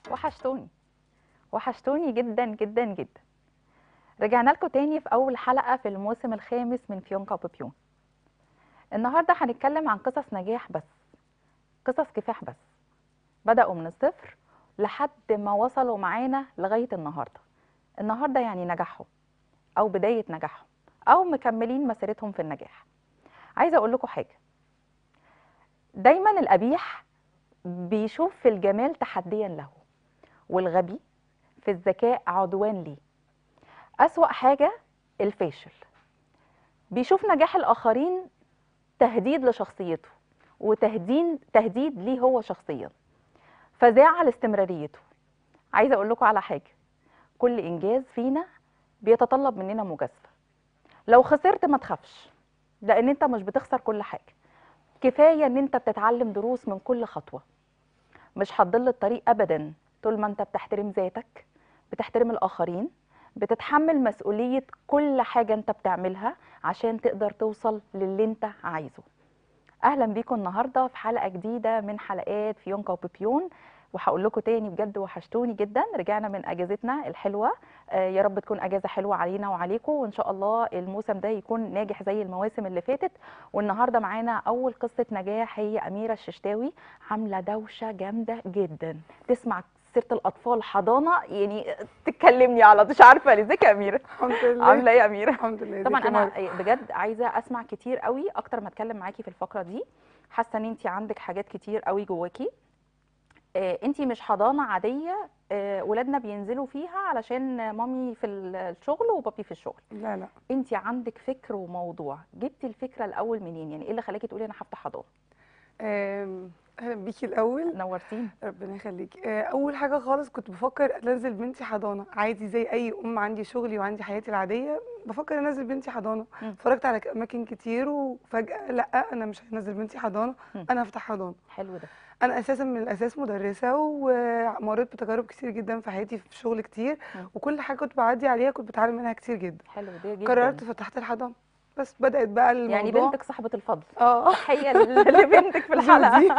وحشتوني وحشتوني جدا جدا جدا رجعنا لكم تاني في أول حلقة في الموسم الخامس من فيونكا وبيبيون النهاردة هنتكلم عن قصص نجاح بس قصص كفاح بس بدأوا من الصفر لحد ما وصلوا معانا لغاية النهاردة النهاردة يعني نجاحهم أو بداية نجاحهم أو مكملين مسيرتهم في النجاح عايزة أقول لكم حاجة دايما القبيح بيشوف في الجمال تحديا له والغبي في الذكاء عدوان ليه أسوأ حاجة الفاشل بيشوف نجاح الآخرين تهديد لشخصيته وتهديد تهديد ليه هو شخصيا فزاع لاستمراريته عايزة أقول لكم على حاجة كل إنجاز فينا بيتطلب مننا مجازفة لو خسرت ما تخافش لأن أنت مش بتخسر كل حاجة كفاية إن أنت بتتعلم دروس من كل خطوة مش هتضل الطريق أبدا طول ما أنت بتحترم ذاتك بتحترم الآخرين بتتحمل مسؤولية كل حاجة أنت بتعملها عشان تقدر توصل للي أنت عايزه أهلا بيكم النهاردة في حلقة جديدة من حلقات فيونكا وبيبيون وهقول لكم تاني بجد وحشتوني جدا رجعنا من اجازتنا الحلوه آه يا رب تكون اجازه حلوه علينا وعليكم وان شاء الله الموسم ده يكون ناجح زي المواسم اللي فاتت والنهارده معانا اول قصه نجاح هي اميره الششتاوي عامله دوشه جامده جدا تسمع سيره الاطفال حضانه يعني تكلمني على مش عارفه ليه ازيك يا اميره الحمد لله عامله ايه يا اميره الحمد لله طبعا ازيك يا انا مروة؟ بجد عايزه اسمع كتير قوي اكتر ما اتكلم معاكي في الفقره دي حاسه ان انت عندك حاجات كتير قوي جواكي آه انت مش حضانه عاديه آه ولادنا بينزلوا فيها علشان مامي في الشغل وبابي في الشغل لا لا انت عندك فكر وموضوع جبتي الفكره الاول منين يعني ايه اللي خلاكي تقولي انا هفتح حضانه آم، اهلا بيكي الاول نورتيني ربنا يخليكي آه، اول حاجه خالص كنت بفكر انزل بنتي حضانه عادي زي اي ام عندي شغلي وعندي حياتي العاديه بفكر انزل بنتي حضانه مم. اتفرجت على اماكن كتير وفجاه لا انا مش هنزل بنتي حضانه مم. انا هفتح حضانه حلو ده انا اساسا من الاساس مدرسه ومريت بتجارب كتير جدا في حياتي في شغل كتير مم. وكل حاجه كنت بعدي عليها كنت بتعلم منها كتير جدا حلو ده جدا قررت فتحت الحضانه بس بدات بقى الموضوع يعني بنتك صاحبه الفضل اه تحيه لبنتك في دي- الحلقه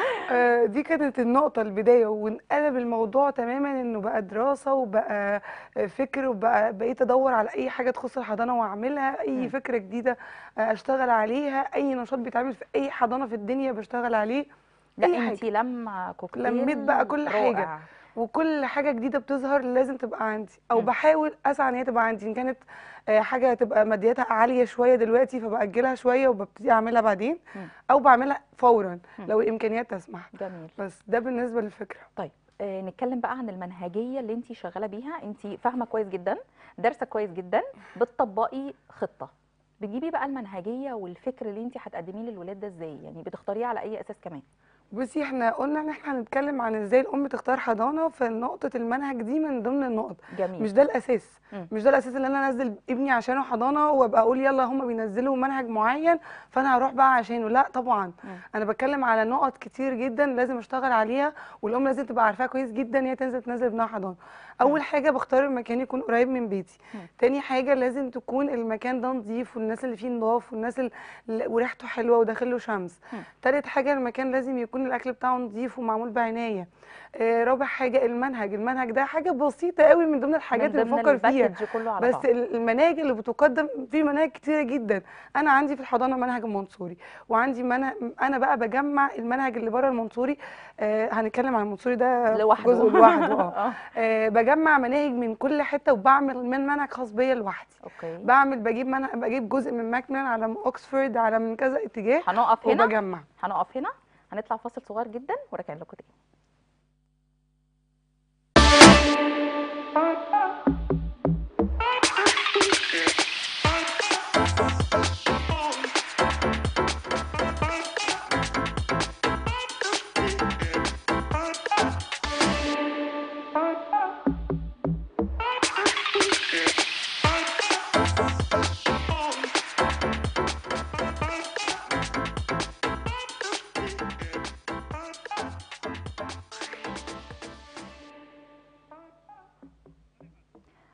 آه، دي كانت النقطة البداية وانقلب الموضوع تماما انه بقى دراسة وبقى آه، فكر وبقى بقيت ادور على اي حاجة تخص الحضانة واعملها مم. اي فكرة جديدة آه، اشتغل عليها اي نشاط بيتعمل في اي حضانة في الدنيا بشتغل عليه لا أي انت حاجة. لما كوكتيل لميت بقى كل حاجة. رائع. وكل حاجة جديدة بتظهر لازم تبقى عندي او مم. بحاول اسعى ان هي تبقى عندي ان كانت آه، حاجة تبقى مادياتها عالية شوية دلوقتي فبأجلها شوية وببتدي اعملها بعدين مم. او بعملها فورا مم. لو الامكانيات تسمح جميل بس ده بالنسبة للفكرة طيب آه نتكلم بقى عن المنهجيه اللي انت شغاله بيها انت فاهمه كويس جدا دارسه كويس جدا بتطبقي خطه بتجيبي بقى المنهجيه والفكر اللي انت هتقدميه للولاد ده ازاي يعني بتختاريه على اي اساس كمان بصي احنا قلنا ان احنا هنتكلم عن ازاي الام تختار حضانه فنقطه المنهج دي من ضمن النقط جميل مش ده الاساس مم. مش ده الاساس اللي انا انزل ابني عشانه حضانه وابقى اقول يلا هم بينزلوا منهج معين فانا هروح بقى عشانه لا طبعا مم. انا بتكلم على نقط كتير جدا لازم اشتغل عليها والام لازم تبقى عارفاها كويس جدا ان هي تنزل تنزل ابنها حضانه اول حاجه بختار المكان يكون قريب من بيتي مم. تاني حاجه لازم تكون المكان ده نظيف والناس اللي فيه نضاف والناس اللي وريحته حلوه وداخله شمس مم. تالت حاجه المكان لازم يكون الاكل بتاعه نظيف ومعمول بعنايه آه رابع حاجه المنهج المنهج ده حاجه بسيطه قوي من ضمن الحاجات من اللي ضمن بفكر فيها الباكج كله على بس بعض ال- المناهج اللي بتقدم في مناهج كتيره جدا انا عندي في الحضانه منهج المنصوري وعندي منهج انا بقى بجمع المنهج اللي بره المنصوري آه هنتكلم عن المنصوري ده لوحده جزء لوحده اه اه آه، بجمع مناهج من كل حته وبعمل من منهج خاص بيا لوحدي اوكي بعمل بجيب منهج بجيب جزء من ماكميلان على من اوكسفورد على من كذا اتجاه هنقف هنا وبجمع هنقف هنا هنطلع فاصل صغير جدا وراجعين لكم تاني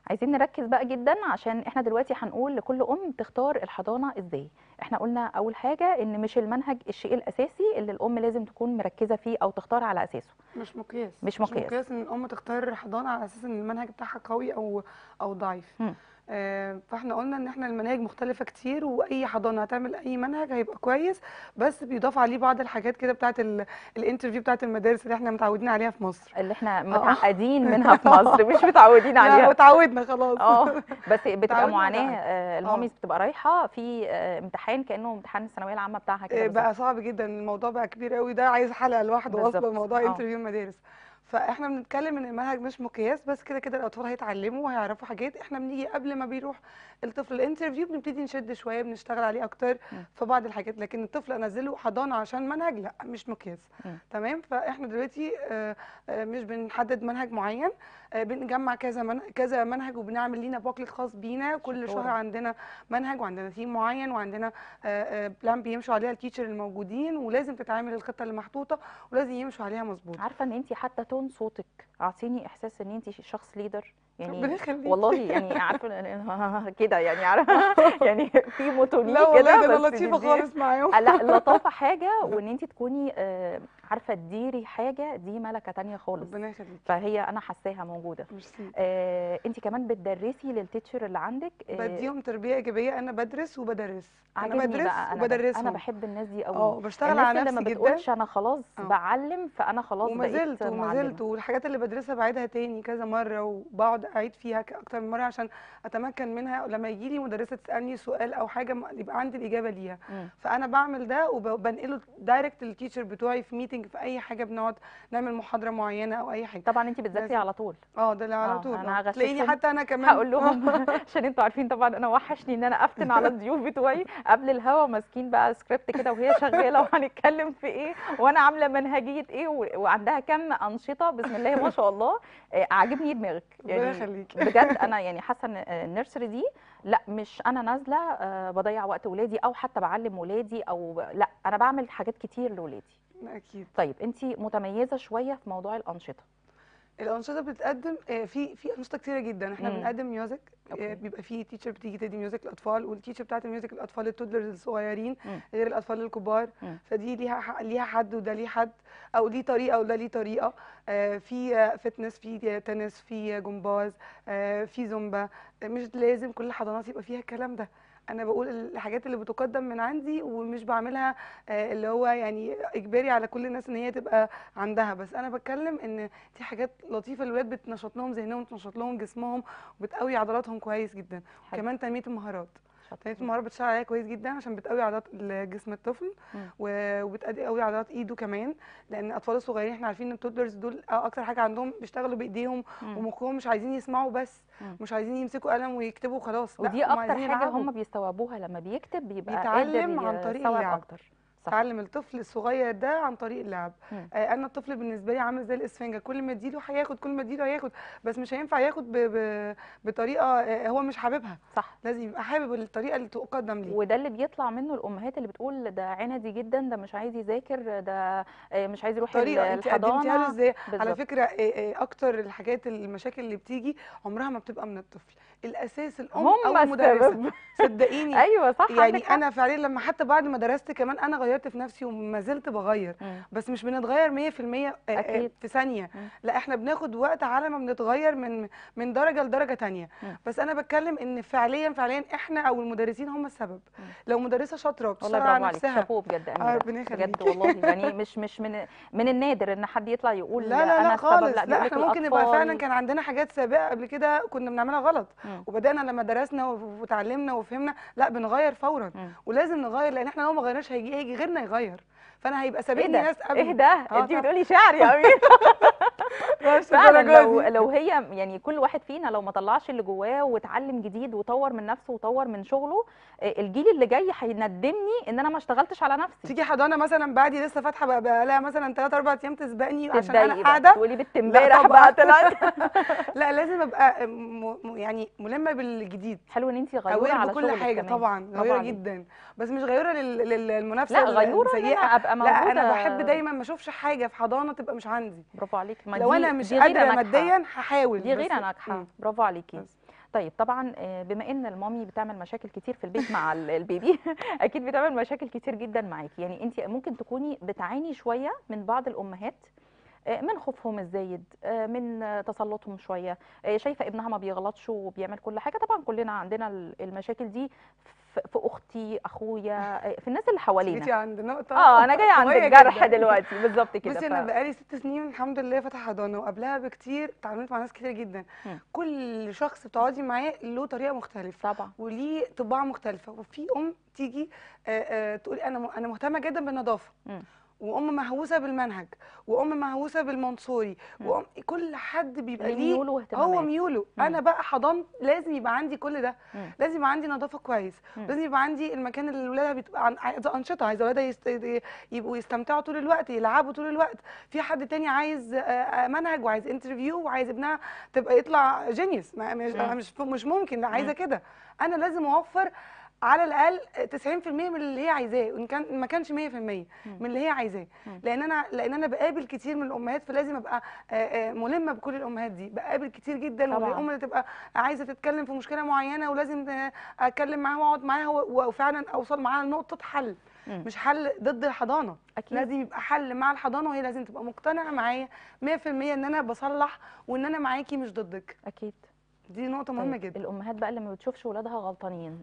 عايزين نركز بقى جدا عشان احنا دلوقتي هنقول لكل ام تختار الحضانه ازاي احنا قلنا اول حاجه ان مش المنهج الشيء الاساسي اللي الام لازم تكون مركزه فيه او تختار على اساسه مش مقياس مش مش مقياس. مقياس ان الام تختار حضانه على اساس ان المنهج بتاعها قوي او او ضعيف مم. آه، فاحنا قلنا ان احنا المناهج مختلفه كتير واي حضانه هتعمل اي منهج هيبقى كويس بس بيضاف عليه بعض الحاجات كده بتاعه ال- الانترفيو بتاعه المدارس اللي احنا متعودين عليها في مصر اللي احنا متعقدين منها في مصر مش متعودين لا عليها اتعودنا خلاص اه بس بتبقى تعودنا معاناه على آه، الماميز بتبقى رايحه في آه، امتحان كانه امتحان الثانويه العامه بتاعها كده آه، بالظبط بقى صعب جدا الموضوع بقى كبير قوي ده عايز حلقه لوحده بالظبط. اصلا موضوع آه. انترفيو المدارس فاحنا بنتكلم ان المنهج مش مقياس بس كده كده الاطفال هيتعلموا وهيعرفوا حاجات احنا بنيجي قبل ما بيروح الطفل الانترفيو بنبتدي نشد شويه بنشتغل عليه اكتر مم. في بعض الحاجات لكن الطفل انزله حضانه عشان منهج لا مش مقياس مم. تمام فاحنا دلوقتي آه، آه، مش بنحدد منهج معين آه، بنجمع كذا من كذا منهج وبنعمل لينا بوكلت خاص بينا كل شطورة. شهر عندنا منهج وعندنا ثيم معين وعندنا بلان بيمشوا عليها التيتشر الموجودين ولازم تتعمل الخطه اللي محطوطه ولازم يمشوا عليها مظبوط عارفه ان انت حتى تون صوتك اعطيني احساس ان انت شخص ليدر ربنا يعني يخليك والله يعني عارفه كده يعني عارفه يعني في موتوني لا والله كده ده انا بس لطيفه دي- خالص معاهم لا اللطافه حاجه وان انت تكوني آه، عارفه تديري حاجه دي ملكه تانية خالص ربنا يخليك فهي انا حاساها موجوده ميرسي آه، انت كمان بتدرسي للتيتشر اللي عندك آه، بديهم تربيه ايجابيه انا بدرس وبدرس انا عاجبني بدرس بقى انا ب- وبدرسهم انا بحب الناس دي قوي اه بشتغل الناس على اللي ما نفسي جدا بتقولش انا خلاص اه. بعلم فانا خلاص وما بقيت زلت وما معلمه زلت والحاجات اللي بدرسها بعيدها تاني كذا مره وبقعد اعيد فيها ك- اكتر من مره عشان اتمكن منها لما يجي لي مدرسه تسالني سؤال او حاجه م- يبقى عندي الاجابه ليها مم. فانا بعمل ده وبنقله دايركت للتيتشر بتوعي في ميتنج في اي حاجه بنقعد نعمل محاضره معينه او اي حاجه طبعا انت بتذاكري لازم. على طول اه ده اللي اه، على طول انا اه. تلاقيني هغششهم. حتى انا كمان هقول لهم عشان انتوا عارفين طبعا انا وحشني ان انا افتن على الضيوف بتوعي قبل الهوا ماسكين بقى سكريبت كده وهي شغاله وهنتكلم في ايه وانا عامله منهجيه ايه و- وعندها كم انشطه بسم الله ما شاء الله اه، عاجبني دماغك ربنا يخليك بجد انا يعني حاسه ان النيرسري دي لا مش انا نازله اه، بضيع وقت ولادي او حتى بعلم ولادي او ب- لا انا بعمل حاجات كتير لولادي اكيد طيب انت متميزه شويه في موضوع الانشطه الانشطه بتتقدم آه، في في انشطه كتيره جدا احنا مم. بنقدم ميوزك أوكي. آه، بيبقى في تيتشر بتيجي تدي ميوزك للاطفال والتيتشر بتاعت الميوزك للاطفال التودلرز الصغيرين مم. غير الاطفال الكبار مم. فدي ليها ح- ليها حد وده ليه حد او ليه طريقه وده ليه طريقه آه، في فتنس في تنس في جمباز آه، في زومبا آه، مش لازم كل الحضانات يبقى فيها الكلام ده انا بقول الحاجات اللي بتقدم من عندي ومش بعملها آه، اللي هو يعني اجباري على كل الناس ان هي تبقى عندها بس انا بتكلم ان دي حاجات لطيفه الولاد بتنشط لهم ذهنهم وتنشط لهم جسمهم وبتقوي عضلاتهم كويس جدا حلو. كمان تنميه المهارات شاطرة. تنميه المهارات بتشتغل عليها كويس جدا عشان بتقوي عضلات جسم الطفل مم. و- وبتقوي عضلات ايده كمان لان الاطفال الصغيرين احنا عارفين ان التودلرز دول اكتر حاجه عندهم بيشتغلوا بايديهم مم. ومخهم مش عايزين يسمعوا بس مم. مش عايزين يمسكوا قلم ويكتبوا وخلاص لا ودي هم اكتر عايزين حاجه يلعبوا. هم بيستوعبوها لما بيكتب بيبقى بيتعلم قادر عن طريق يستوعب اللعب. اكتر صح تعلم الطفل الصغير ده عن طريق اللعب مم. آه انا الطفل بالنسبه لي عامل زي الاسفنجه كل ما اديله هياخد كل ما اديله هياخد بس مش هينفع ياخد ب... ب... بطريقه آه هو مش حاببها صح لازم يبقى حابب الطريقه اللي تقدم ليه وده اللي بيطلع منه الامهات اللي بتقول ده عندي جدا ده مش عايز يذاكر ده آه، مش عايز يروح ال- طريقه انت قدمتيها له الحضانه ازاي على بالظبط. فكره آه، آه، اكتر الحاجات المشاكل اللي بتيجي عمرها ما بتبقى من الطفل الاساس الام او هم المدرسه السبب صدقيني ايوه صح يعني عندك حق. انا فعليا لما حتى بعد ما درست كمان انا غيرت في نفسي وما زلت بغير مم. بس مش بنتغير 100% آه، آه، أكيد. في ثانيه مم. لا احنا بناخد وقت على ما بنتغير من من درجه لدرجه تانية مم. بس انا بتكلم ان فعليا فعليا احنا او المدرسين هم السبب مم. لو مدرسه شاطره والله بتشتغل برافو على عليك نفسها شابوه بجد آه، اميره ربنا بجد يخليكي. والله يعني مش مش من من النادر ان حد يطلع يقول لا لا انا لا السبب خالص لا, لا بيقول لك احنا ممكن يبقى فعلا الأطفال. كان عندنا حاجات سابقه قبل كده كنا بنعملها غلط مم. وبدانا لما درسنا و- وتعلمنا وفهمنا لا بنغير فورا مم. ولازم نغير لان احنا لو ما غيرناش هيجي هيجي غيرنا يغير فانا هيبقى ايه سابقني ده ناس قبل ايه ده آه انت طبعا. بتقولي شعر يا امير مش فعلا الدرجة لو دي. لو هي يعني كل واحد فينا لو ما طلعش اللي جواه واتعلم جديد وطور من نفسه وطور من شغله آه، الجيل اللي جاي هيندمني ان انا ما اشتغلتش على نفسي تيجي حضانه مثلا بعدي لسه فاتحه بقى, بقى لها مثلا 3 4 ايام تسبقني عشان تتضايقي انا بقى قاعده تقولي بنت امبارح طبعاً. بقى طلعت لا لازم ابقى م... م- يعني ملمه بالجديد حلو ان انت غيوره غيره على بكل شغلك حاجه كمان. طبعا برافو غيره عليكي. جدا بس مش غيره لل... لل- للمنافسه لا غيوره ان السيئه انا ابقى موجوده لا انا بحب دايما ما اشوفش حاجه في حضانه تبقى مش عندي برافو عليكي ما لو دي- انا مش دي غيرة قادره ناجحة. ماديا هحاول دي بس- غيره ناجحه مم. برافو عليكي بس. طيب طبعا آه، بما ان المامي بتعمل مشاكل كتير في البيت مع ال- البيبي اكيد بتعمل مشاكل كتير جدا معاكي يعني انت ممكن تكوني بتعاني شويه من بعض الامهات آه، من خوفهم الزايد آه، من آه، تسلطهم شويه آه، شايفه ابنها ما بيغلطش وبيعمل كل حاجه طبعا كلنا عندنا ال- المشاكل دي في في اختي اخويا آه، في الناس اللي حوالينا جيتي عند نقطه اه انا جايه عند قوية الجرح جداً. دلوقتي بالظبط كده بصي ف- انا بقالي ست سنين الحمد لله فاتحه حضانه وقبلها بكتير اتعاملت مع ناس كتير جدا مم. كل شخص بتقعدي معاه له طريقه مختلفه طبعا وليه طباع مختلفه وفي ام تيجي آه، آه، تقولي انا م- انا مهتمه جدا بالنظافه مم. وام مهووسه بالمنهج وام مهووسه بالمنصوري مم. وام كل حد بيبقى ليه ليه ميول هو واهتمامات ميوله مم. انا بقى حضان لازم يبقى عندي كل ده مم. لازم يبقى عندي نظافه كويس مم. لازم يبقى عندي المكان اللي ولادها بتبقى عن- عايزه انشطه عايزه ولادها يست... يبقوا يستمتعوا طول الوقت يلعبوا طول الوقت في حد تاني عايز آه، آه، منهج وعايز انترفيو وعايز ابنها تبقى يطلع جينيوس ما مش مم. مش مش ممكن لا عايزه مم. كده انا لازم اوفر على الاقل 90% من اللي هي عايزاه وان كان ما كانش 100% من اللي هي عايزاه مم. لان انا لان انا بقابل كتير من الامهات فلازم ابقى آه، آه، ملمه بكل الامهات دي بقابل كتير جدا طبعاً. والام اللي تبقى عايزه تتكلم في مشكله معينه ولازم آه، اتكلم معاها واقعد معاها و- وفعلا اوصل معاها لنقطه حل مم. مش حل ضد الحضانه اكيد لازم يبقى حل مع الحضانه وهي لازم تبقى مقتنعه معايا 100% ان انا بصلح وان انا معاكي مش ضدك اكيد دي نقطه مهمه طيب جدا الامهات بقى اللي ما بتشوفش ولادها غلطانين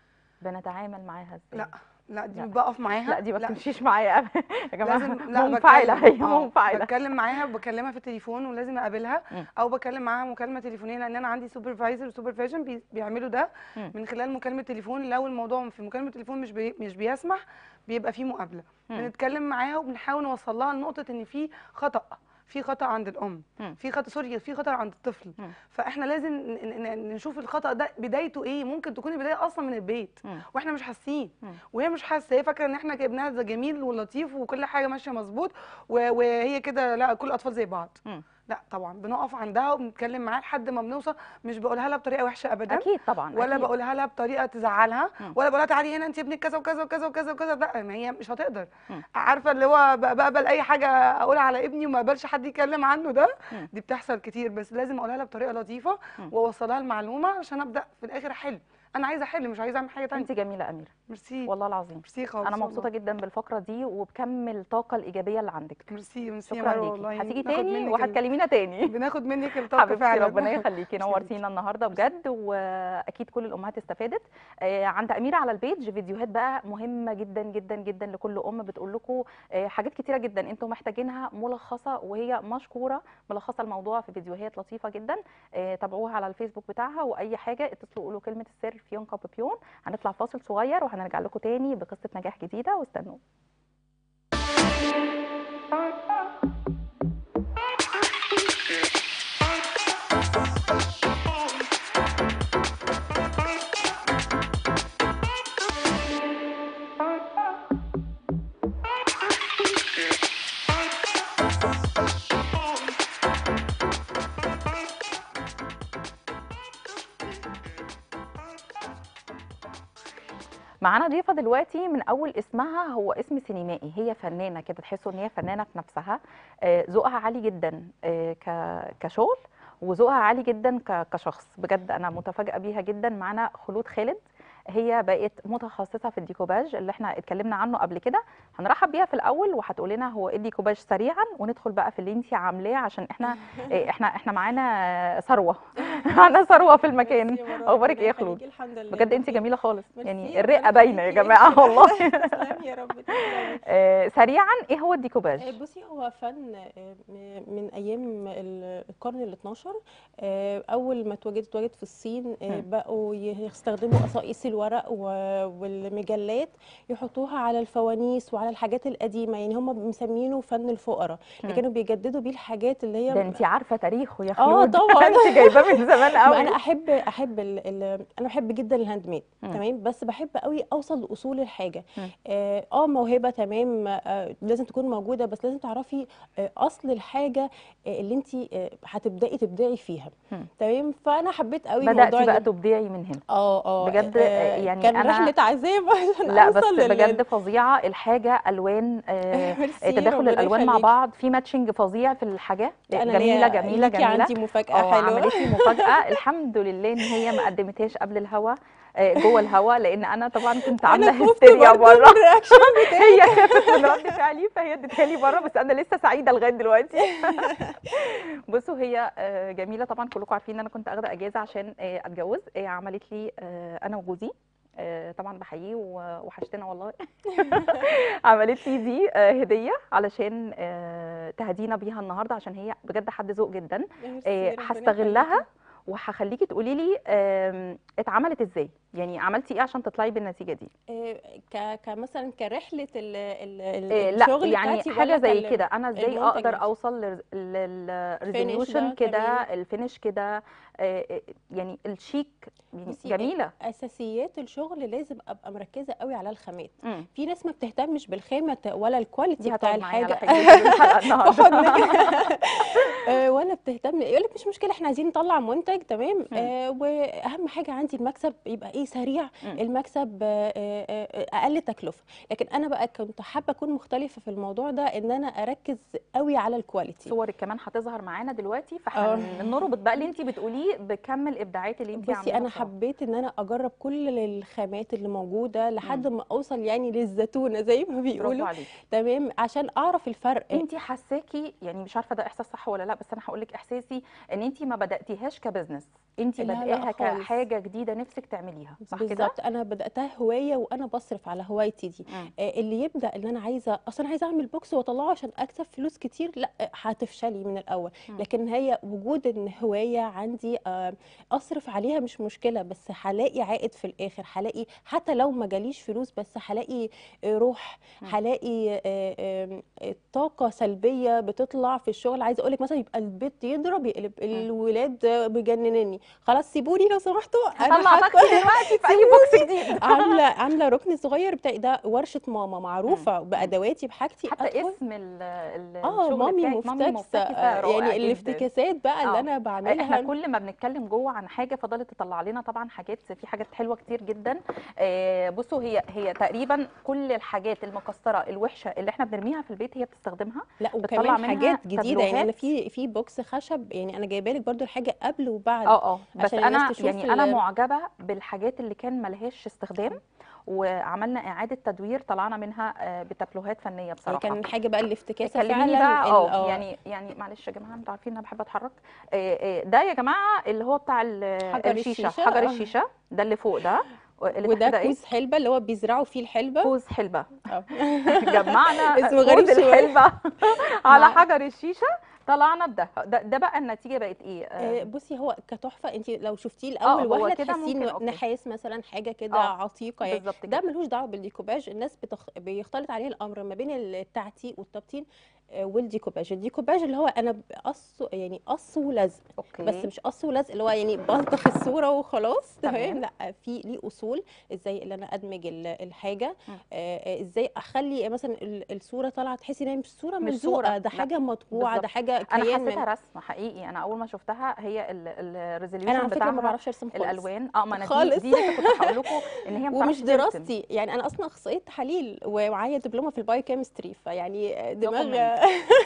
بنتعامل معاها ازاي لا لا دي لا. بقف معاها لا دي ما بتمشيش معايا أبدا. يا جماعه لازم لا منفعله بتكلم- هي آه، منفعله بتكلم معاها وبكلمها في التليفون ولازم اقابلها مم. او بكلم معاها مكالمه تليفونيه لان انا عندي سوبرفايزر وسوبرفيجن بي بيعملوا ده مم. من خلال مكالمه تليفون لو الموضوع في مكالمه تليفون مش بي مش بيسمح بيبقى في مقابله مم. بنتكلم معاها وبنحاول نوصل لها لنقطه ان في خطا في خطا عند الام مم. في خطا سوري في خطا عند الطفل مم. فاحنا لازم ن- ن- ن- نشوف الخطا ده بدايته ايه ممكن تكون البدايه اصلا من البيت مم. واحنا مش حاسين مم. وهي مش حاسه هي فاكره ان احنا ابنها ده جميل ولطيف وكل حاجه ماشيه مظبوط و- وهي كده لا كل الاطفال زي بعض مم. لا طبعا بنقف عندها وبنتكلم معاها لحد ما بنوصل مش بقولها لها بطريقه وحشه ابدا اكيد طبعا ولا أكيد. بقولها لها بطريقه تزعلها مم. ولا بقولها تعالي هنا انت ابنك كذا وكذا وكذا وكذا وكذا لا ما هي مش هتقدر مم. عارفه اللي هو ب- بقبل اي حاجه اقولها على ابني وما اقبلش حد يتكلم عنه ده مم. دي بتحصل كتير بس لازم اقولها لها بطريقه لطيفه مم. واوصلها المعلومه عشان ابدا في الاخر احل انا عايزه احل مش عايزه اعمل حاجه تانية انت جميله اميره ميرسي والله العظيم ميرسي خالص انا والله. مبسوطه جدا بالفقره دي وبكم الطاقه الايجابيه اللي عندك ميرسي ميرسي يا شكرا مروه ليكي والله هتيجي ناخد تاني منك ال- وهتكلمينا تاني بناخد منك الطاقه حبيبتي فعلا ربنا يخليكي ميرسي نورتينا النهارده بجد واكيد كل الامهات استفادت آه، عند اميره على البيج فيديوهات بقى مهمه جدا جدا جدا لكل ام بتقول لكم آه، حاجات كتيره جدا انتم محتاجينها ملخصه وهي مشكوره ملخصه الموضوع في فيديوهات لطيفه جدا آه، تابعوها على الفيسبوك بتاعها واي حاجه اتصلوا قولوا كلمه السر في يونكا بيبيون هنطلع فاصل صغير وهنرجع لكم تاني بقصه نجاح جديده واستنوا معانا ضيفه دلوقتي من اول اسمها هو اسم سينمائي هي فنانه كده تحسوا ان هي فنانه في نفسها آه، ذوقها عالي جدا آه، ك- كشغل وذوقها عالي جدا ك- كشخص بجد انا متفاجئه بيها جدا معانا خلود خالد هي بقت متخصصه في الديكوباج اللي احنا اتكلمنا عنه قبل كده هنرحب بيها في الاول وهتقول لنا هو ايه الديكوباج سريعا وندخل بقى في اللي انت عاملاه عشان احنا إيه، احنا احنا معانا ثروه معانا ثروه في المكان ميرسي يا مروة، اخبارك ربنا ايه يا يخليكي، خلود الحمد لله بجد انت بخير. جميله خالص ميرسي، يعني ربنا الرقه باينه يا يخليكي. جماعه والله تسلمي يا رب تسلمي آه، سريعا ايه هو آه، الديكوباج بصي هو فن آه، م- من ايام ال- القرن ال 12 آه، اول ما اتوجد اتوجد في الصين آه، مم. بقوا يستخدموا قصائص الورق و- والمجلات يحطوها على الفوانيس وعلى الحاجات القديمه يعني هم مسمينه فن الفقراء مم. اللي كانوا بيجددوا بيه الحاجات اللي هي ده انت عارفه تاريخه يا آه، خلود طبعاً. انت جايباه من زمان ما قوي انا احب احب ال ال انا بحب جدا الهاند ميد مم. تمام بس بحب قوي اوصل لاصول الحاجه مم. اه آه، موهبه تمام آه لازم تكون موجوده بس لازم تعرفي آه اصل الحاجه آه اللي انت آه هتبداي تبدعي فيها مم. تمام فانا حبيت قوي موضوع بداتي بقى ال- تبدعي من هنا اه اه بجد، آه، يعني كان أنا- رحله عذاب عشان لا بس اوصل لل- بجد فظيعه الحاجه الوان آه، ميرسي، تداخل ربنا الالوان مع يخليكي. بعض في ماتشنج فظيع في الحاجه أنا جميله ليا- جميله ليكي جميله عندي مفاجاه اه حلوه عملت لي مفاجاه المفاجاه الحمد لله ان هي ما قدمتهاش قبل الهوا آه، جوه الهوا لان انا طبعا كنت عامله انا خفت هستيريا برضه بره من الرياكشن بتاعي هي خافت من رد فعلي فهي اديتها لي بره بس انا لسه سعيده لغايه دلوقتي بصوا هي آه، جميله طبعا كلكم عارفين ان انا كنت اخده اجازه عشان آه، اتجوز هي عملت لي آه، انا وجوزي آه، طبعا بحييه و- وحشتنا والله عملت لي دي آه، هديه علشان آه، تهدينا بيها النهارده عشان هي بجد حد ذوق جدا آه، هستغلها وهخليكي تقولي لي آم، اتعملت ازاي يعني عملتي ايه عشان تطلعي بالنتيجه دي ك كمثلا كرحله ال ال إيه ال- لا الشغل يعني بتاعتي حاجه ولا زي كال- كده انا ازاي المنتج اقدر نفسه؟ اوصل للريزوليوشن ده كده تمام. الفينش كده آه، آه، يعني الشيك يعني بصي، جميله اساسيات الشغل لازم ابقى مركزه قوي على الخامات مم. في ناس ما بتهتمش بالخامه ولا الكواليتي دي بتاع هتقعد معايا على الحاجه حجتي الحلقه في النهارده حضنك آه، ولا بتهتم يقول لك مش مشكله احنا عايزين نطلع منتج تمام مم. آه، واهم حاجه عندي المكسب يبقى ايه سريع مم. المكسب آه، آه، آه، اقل تكلفه لكن انا بقى كنت حابه اكون مختلفه في الموضوع ده ان انا اركز قوي على الكواليتي صورك كمان هتظهر معانا دلوقتي آه. فهنربط بقى اللي انت بتقوليه بكم الابداعات اللي انت بصي عاملاها انا بصراحة. حبيت ان انا اجرب كل الخامات اللي موجوده لحد مم. ما اوصل يعني للزتونه زي ما برافو بيقولوا عليكي تمام عشان اعرف الفرق انت حساكي يعني مش عارفه ده احساس صح ولا لا بس انا هقول لك احساسي ان انت ما بداتيهاش كبزنس انت لا، لا بادئاها خالص. كحاجه جديده نفسك تعمليها صح كده بالظبط انا بداتها هوايه وانا بصرف على هوايتي دي مم. آه، اللي يبدا ان انا عايزه اصلا عايزه اعمل بوكس واطلعه عشان اكسب فلوس كتير لا آه، هتفشلي من الاول مم. لكن هي وجود ان هوايه عندي آه، اصرف عليها مش مشكله بس هلاقي عائد في الاخر هلاقي حتى لو ما جاليش فلوس بس هلاقي آه، روح مم. هلاقي آه، آه، آه، طاقه سلبيه بتطلع في الشغل عايزه اقول لك مثلا يبقى البيت يضرب يقلب الولاد آه، مجننني خلاص سيبوني لو سمحتوا هطلع حاطة- طاقتي دلوقتي في اي بوكس جديد عامله عامله ركن صغير بتاعي ده ورشه ماما معروفه بادواتي بحاجتي حتى أدخل- اسم ال ال اه الشغل مامي بتاعك مامي مفتكسه مفتكسه آه، رائع يعني جدا. الافتكاسات بقى اللي آه. انا بعملها احنا كل ما بنتكلم جوه عن حاجه فضلت تطلع لنا طبعا حاجات في حاجات حلوه كتير جدا آه، بصوا هي هي تقريبا كل الحاجات المكسره الوحشه اللي احنا بنرميها في البيت هي بتستخدمها لا بتطلع وكمان منها حاجات جديده يعني انا تابلوهات. في في بوكس خشب يعني انا جايبه لك برضو الحاجه قبل وبعد اه اه بس عشان الناس انا تشوف يعني انا ال- معجبه بالحاجات اللي كان ملهاش استخدام وعملنا اعاده تدوير طلعنا منها آه، بتابلوهات فنيه يعني بصراحه كان حاجه بقى الافتكاسه كلميني فعلا بقى ال- اه يعني يعني معلش يا جماعه انتوا عارفين انا بحب اتحرك آه، آه، ده يا جماعه اللي هو بتاع ال- حجر الشيشه الشيشة، حجر آه. الشيشه ده اللي فوق ده اللي وده تحت ده ايه كوز حلبه اللي هو بيزرعوا فيه الحلبه كوز حلبه اه جمعنا اسمه غريب كوز شوية. الحلبه على مع- حجر الشيشه طلعنا بده ده, ده بقى النتيجه بقت ايه آه، آه، بصي هو كتحفه انت لو شفتيه آه، الاول هو وهله كده تحسيه ممكن إنه أوكي. نحاس مثلا حاجه كده آه، عتيقه يعني بالظبط ده كده ملوش دعوه بالديكوباج الناس بتخ... بيختلط عليه الامر ما بين التعتيق والتبطين آه، والديكوباج الديكوباج اللي هو انا قص يعني قص ولزق اوكي بس مش قص ولزق اللي هو يعني بلطخ الصوره وخلاص تمام. تمام لا في ليه اصول ازاي اللي انا ادمج ال- الحاجه مم. آه، آه، ازاي اخلي مثلا ال- الصوره طالعه تحسي ان هي مش صوره مش ملزوقه صورة، ده لا، حاجه مطبوعه ده بالظبط. حاجه انا كيان من حسيتها رسم حقيقي انا اول ما شفتها هي انا الريزوليوشن على فكره ما بتاعها بعرفش ارسم خالص الالوان اه ما انا دي, خالص. دي لسه كنت هقول لكم ان هي ما ومش بتعرفش ترسم. دراستي يعني انا اصلا اخصائيه تحاليل ومعايا دبلومه في البايوكيمستري فيعني دماغ comment.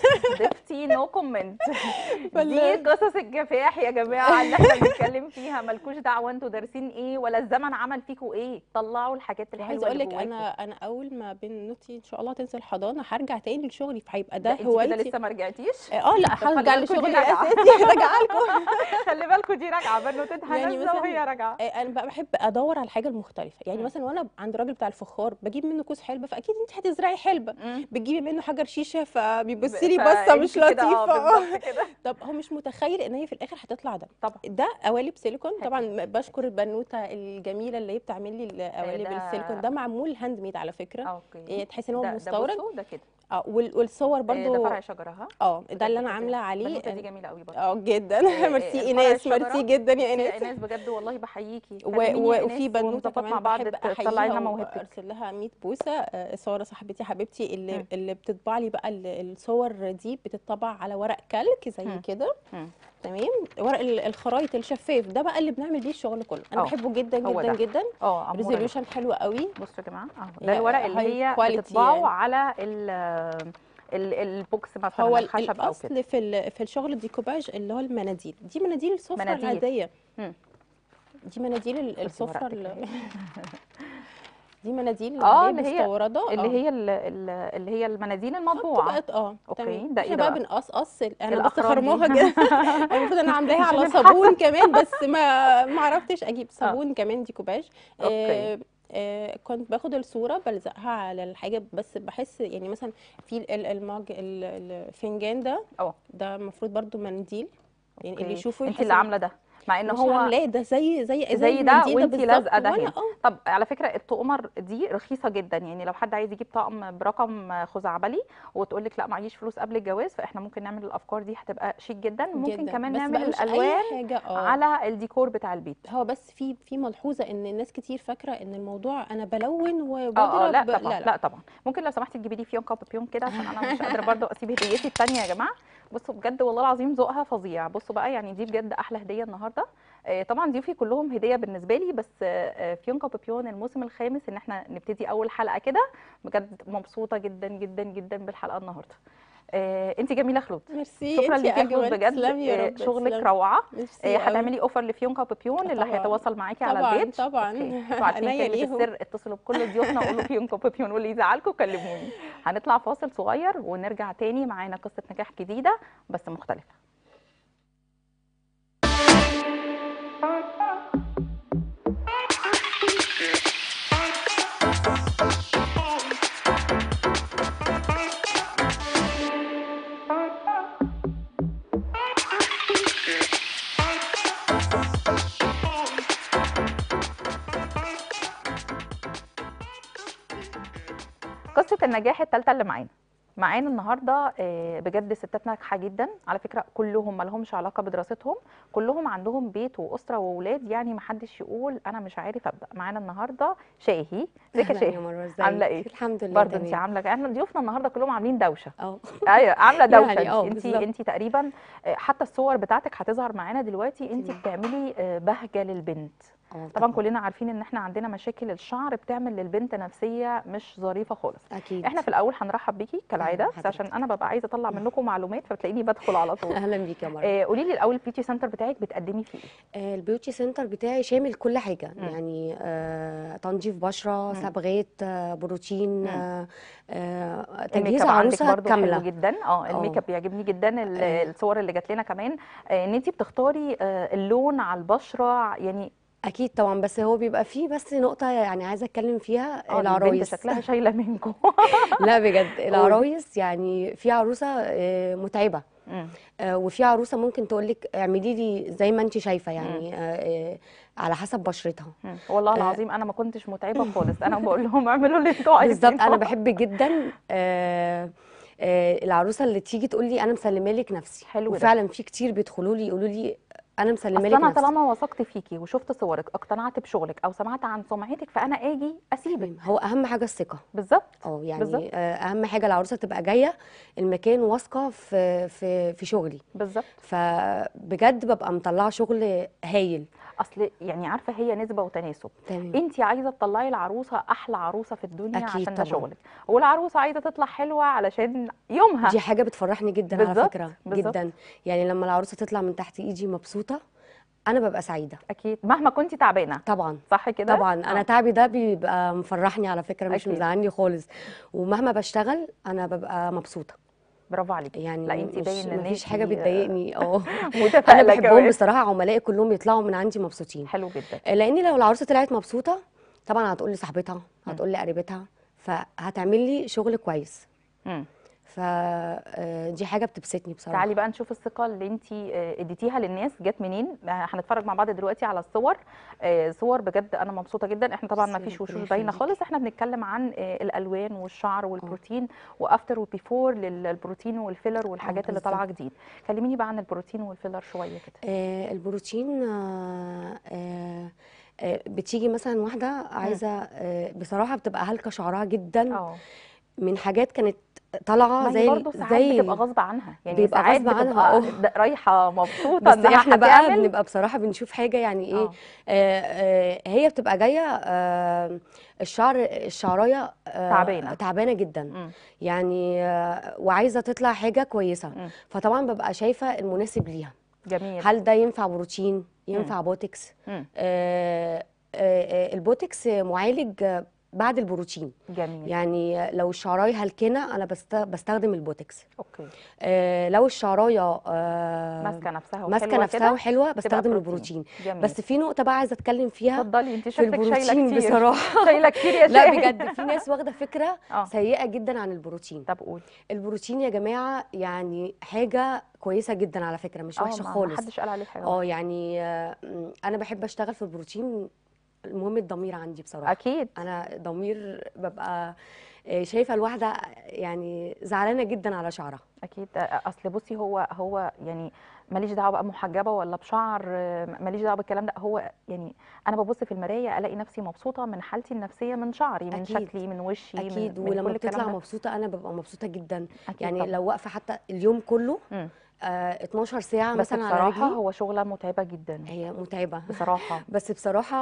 ضيفتي نو كومنت فال- دي قصص الجفاح يا جماعه اللي احنا بنتكلم فيها مالكوش دعوه انتوا دارسين ايه ولا الزمن عمل فيكوا ايه طلعوا الحاجات الحلوه عايزه اقول اللي لك جواكوا. انا انا اول ما بنوتي ان شاء الله تنزل الحضانه هرجع تاني لشغلي فهيبقى ده ده انت كده هوايتي لسه ما رجعتيش اه لا خلي هرجع بالكوا دي لشغلي راجعة. الاساسي راجعه لكم خلي بالكوا دي راجعه بنوتتها يعني نازله مثلاً- وهي راجعه آه، انا بقى بحب ادور على الحاجه المختلفه يعني مم. مثلا وانا عند الراجل بتاع الفخار بجيب منه كوز حلبه فاكيد انت هتزرعي حلبه مم. بتجيبي منه حجر شيشه فبيبص لي فأنت بصه مش كده، اه لطيفه بالظبط كده طب هو مش متخيل ان هي في الاخر هتطلع ده طبعا ده قوالب سيليكون حلو. طبعا بشكر البنوته الجميله اللي هي بتعمل لي القوالب ده- السيليكون ده معمول هاند ميد على فكره اوكي يعني تحسي ان هو ده ده مستورد بصوا ده كده اه وال- والصور آه، ده برضو فرع شجره ها اه ده اللي بجد انا كده. عامله عليه البنوته دي جميله قوي برضه اه جدا آه، ميرسي الفرع ايناس الشجرة. ميرسي جدا يا يا ايناس ايناس بجد والله بحييكي و- كلميني و- يا وفي إيناس بنوته ونظبط كمان مع بعض بحب تطلعي لنا احييها موهبتك وارسل لها 100 بوسه آه، ساره صاحبتي حبيبتي اللي مم. اللي بتطبع لي بقى ال- الصور دي بتطبع على ورق كلك زي مم. كده مم. تمام ورق ال- الخرايط الشفاف ده بقى اللي بنعمل بيه الشغل كله انا اه، بحبه جدا هو جدا ده. جدا اه أمورة ده. ريزوليوشن حلو قوي بصوا يا جماعه اهو يا ده الورق اللي high هي quality بتطبعه يعني. على ال ال- البوكس مثلا هو ال- الخشب او كده الاصل في ال- في الشغل الديكوباج اللي هو المناديل دي مناديل السفره مناديل. العاديه مم. دي مناديل ال- بصي السفره ورقتك ال- أهي. دي مناديل اه عاديه اللي هي مستورده اللي آه. هي ال- ال- اللي هي المناديل آه، المطبوعه بتبقى اه أوكي، تمام ده إيه احنا ده بقى بقى؟ بنقصقص ال- انا بس الأخرام دي. خرموها كده المفروض انا عاملاها عشان على الحسد. صابون كمان بس ما ما عرفتش اجيب صابون كمان ديكوباج أوكي. آه آه كنت باخد الصوره بلزقها على الحاجه بس بحس يعني مثلا في ال- ال- المج ال- الفنجان ده اه ده المفروض برضو منديل يعني اللي أوكي. يشوفه انت يحس اللي إن- عامله ده مع ان مش هو عاملاه ده زي زي زي زي ده المنديل وانتي بالظبط لازقه ده وانا هنا اه طب على فكره التقمر دي رخيصه جدا يعني لو حد عايز يجيب طقم برقم خزعبلي وتقول لك لا معيش فلوس قبل الجواز فاحنا ممكن نعمل الافكار دي هتبقى شيك جدا ممكن جدا كمان بس نعمل بقى مش اي الالوان حاجه اه على الديكور بتاع البيت هو بس في في ملحوظه ان الناس كتير فاكره ان الموضوع انا بلون اه اه وبضرب لا طبعا لا لا, لا طبعا ممكن لو سمحتي تجيبي لي فيون كاب بيون كده عشان انا مش قادره برضو اسيب هديتي التانيه يا جماعه بصوا بجد والله العظيم ذوقها فظيع بصوا بقى يعني دي بجد احلى هديه النهارده آه، طبعا ضيوفي كلهم هديه بالنسبه لي بس آه، آه، فيون كاب بيون الموسم الخامس ان احنا نبتدي اول حلقه كده بجد مبسوطه جدا جدا جدا بالحلقه النهارده آه، انت جميله خلود ميرسي شكرا انت ليكي يا خلود اجمل بجد تسلمي يا آه، رب شغلك تسلمي. روعه ميرسي آه، قوي. هتعملي اوفر لفيون كاب بيون اللي طبعاً. هيتواصل معاكي على طبعاً، البيج طبعاً. أوكي. انتوا عارفين عينيا كلمه ليهم. السر اتصلوا بكل ضيوفنا وقولوا فيون كاب بيون واللي يزعلكم كلموني هنطلع فاصل صغير ونرجع تاني معانا قصه نجاح جديده بس مختلفه قصه النجاح الثالثه اللي معانا معانا النهارده آه، بجد ستات ناجحه جدا على فكره كلهم ما لهمش علاقه بدراستهم كلهم عندهم بيت واسره واولاد يعني ما حدش يقول انا مش عارف ابدا معانا النهارده شاهي ازيك يا أهلاً شاهي مروة ازيك عاملة إيه؟ الحمد لله برضه انت تمام عامله احنا ضيوفنا النهارده كلهم عاملين دوشه اه ايوه عامله دوشه يعني اه انت بالظبط. انت تقريبا آه، حتى الصور بتاعتك هتظهر معانا دلوقتي انت تمام. بتعملي آه، بهجه للبنت اه طبعا كلنا عارفين ان احنا عندنا مشاكل الشعر بتعمل للبنت نفسيه مش ظريفه خالص اكيد احنا في الاول هنرحب بيكي كالعاده أهلاً بس عشان حضرتك. انا ببقى عايزه اطلع منكم معلومات فبتلاقيني بدخل على طول اهلا بيك يا مروه آه، قولي لي الاول البيوتي سنتر بتاعك بتقدمي فيه ايه آه البيوتي سنتر بتاعي شامل كل حاجه مم. يعني آه تنظيف بشره مم. صبغات آه بروتين مم. آه آه الميك تجهيز اب عندك عروسه برضو حلو كامله جدا اه الميك اه. اب بيعجبني جدا ال- آه. الصور اللي جات لنا كمان آه، ان انت بتختاري آه، اللون على البشره يعني اكيد طبعا بس هو بيبقى فيه بس نقطه يعني عايزه اتكلم فيها اه البنت العرايس شكلها شايله منكم لا بجد العرايس يعني في عروسه آه متعبه مم. آه، وفي عروسه ممكن تقول لك اعملي لي زي ما انت شايفه يعني آه، آه، على حسب بشرتها مم. والله آه. العظيم انا ما كنتش متعبه خالص انا بقول لهم اعملوا اللي انتوا بالظبط عايزينه انا بحب جدا آه، آه، العروسه اللي تيجي تقول لي انا مسلمه لك نفسي حلو ده. وفعلا في كتير بيدخلوا لي يقولوا لي انا مسلمه اصل لك انا نفسي طالما وثقت فيكي وشفت صورك اقتنعت بشغلك او سمعت عن سمعتك فانا اجي اسيبك تمام. هو اهم حاجه الثقه بالظبط اه بالظبط. يعني آه، اهم حاجه العروسه تبقى جايه المكان واثقه في في في شغلي بالظبط فبجد ببقى مطلعه شغل هايل اصل يعني عارفه هي نسبه وتناسب تمام انت عايزه تطلعي العروسه احلى عروسه في الدنيا أكيد عشان ده طبعاً. شغلك والعروسه عايزه تطلع حلوه علشان يومها دي حاجه بتفرحني جدا على بالظبط، فكره بالظبط. جدا يعني لما العروسه تطلع من تحت ايدي مبسوطه انا ببقى سعيده اكيد مهما كنتي تعبانه طبعا صح كده طبعا انا آه. تعبي ده بيبقى مفرحني على فكره مش أكيد. مزعلني خالص ومهما بشتغل انا ببقى مبسوطه برافو عليكي يعني لا انت مش باين ان مفيش انت حاجه بتضايقني اه انا متفائله بحبهم كمان بصراحه عملائي كلهم يطلعوا من عندي مبسوطين حلو جدا لاني لو العروسه طلعت مبسوطه طبعا هتقول لي صاحبتها هتقول لي قريبتها فهتعمل لي شغل كويس مم. فدي حاجه بتبسطني بصراحه تعالي بقى نشوف الثقه اللي انت اديتيها للناس جت منين آه، هنتفرج مع بعض دلوقتي على الصور آه، صور بجد انا مبسوطه جدا احنا طبعا ما ميرسي، فيش ربنا وشوش باينه يخليك. خالص احنا بنتكلم عن آه، الالوان والشعر والبروتين وافتر وبيفور للبروتين والفيلر والحاجات اللي طالعه جديد كلميني بقى عن البروتين والفيلر شويه كده آه البروتين آه آه آه بتيجي مثلا واحده عايزه آه بصراحه بتبقى هلكه شعرها جدا اه من حاجات كانت طالعه ما هي زي برضه ساعات زي بتبقى غصب عنها يعني بيبقى ساعات غصب عنها، بتبقى اه. د- رايحه مبسوطه بس انها احنا بقى هتعمل بنبقى بصراحه بنشوف حاجه يعني ايه اه آه آه هي بتبقى جايه آه الشعر الشعرايه آه تعبانة. تعبانه جدا مم. يعني آه وعايزه تطلع حاجه كويسه مم. فطبعا ببقى شايفه المناسب ليها جميل هل ده ينفع بروتين ينفع بوتكس مم. آه آه آه البوتكس معالج آه، بعد البروتين جميل يعني لو الشعرايه هلكنه انا بست- بستخدم البوتكس اوكي آه لو الشعرايه آه ماسكه نفسها ماسكه وحلوه نفسها كده وحلوه تبقى بستخدم بروتين. البروتين جميل بس في نقطه بقى عايزه اتكلم فيها اتفضلي انت في شكلك شايله البروتين كتير بصراحه شايله كتير يا لا شيخ بجد في ناس واخده فكره اه سيئه جدا عن البروتين طب قولي البروتين يا جماعه يعني حاجه كويسه جدا على فكره مش اه وحشه ما ما خالص حدش قال عليه حاجه اه يعني آه، م، انا بحب اشتغل في البروتين المهم الضمير عندي بصراحه اكيد انا ضمير ببقى آه، شايفه الواحده يعني زعلانه جدا على شعرها اكيد اصل بصي هو هو يعني ماليش دعوه بقى محجبه ولا بشعر ماليش دعوه بالكلام ده هو يعني انا ببص في المرايه الاقي نفسي مبسوطه من حالتي النفسيه من شعري من أكيد. شكلي من وشي اكيد من, من ولما كل الكلام بتطلع ده مبسوطه انا ببقى مبسوطه جدا اكيد يعني طبعا لو واقفه حتى اليوم كله مم. آه 12 ساعه بس مثلا على بصراحه رجلي هو شغله متعبه جدا هي متعبه بصراحه بس بصراحه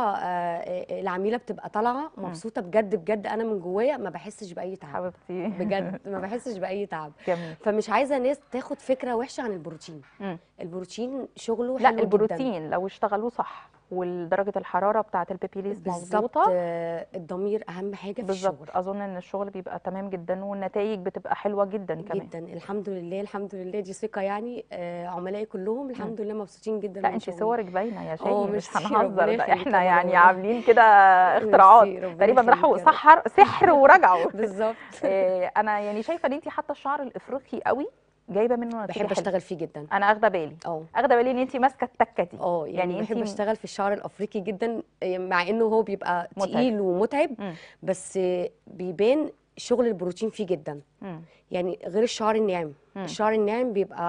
آه العميله بتبقى طالعه مبسوطه بجد بجد انا من جوايا ما بحسش باي تعب حبيبتي بجد ما بحسش باي تعب جميل فمش عايزه ناس تاخد فكره وحشه عن البروتين مم. البروتين شغله لا حلو جدا البروتين لو اشتغلوه صح ودرجه الحراره بتاعه البيبيليز بالظبط مظبوطه آه، الضمير اهم حاجه في بالظبط الشغل اظن ان الشغل بيبقى تمام جدا والنتائج بتبقى حلوه جدا كمان جدا الحمد لله الحمد لله دي ثقه يعني آه، عملائي كلهم الحمد لله مبسوطين جدا لا من انت شغلي. صورك باينه يا اه، شيماء مش ميرسي، هنهزر ربنا ده يخليك احنا يا يعني ماما. عاملين كده اختراعات ميرسي، ربنا تقريبا يخليك راحوا يا رب. سحر سحر ورجعوا بالظبط إيه، انا يعني شايفه ان انت حاطه الشعر الافريقي قوي جايبه منه نتيجه بحب حلوه اشتغل فيه جدا انا اخده بالي اه اخده بالي ان انت ماسكه التكه دي اه يعني, يعني يعني بحب انتي- اشتغل في الشعر الافريقي جدا آه، مع انه هو بيبقى متعب. تقيل ومتعب مم. بس آه، بيبان شغل البروتين فيه جدا مم. يعني غير الشعر الناعم مم. الشعر الناعم بيبقى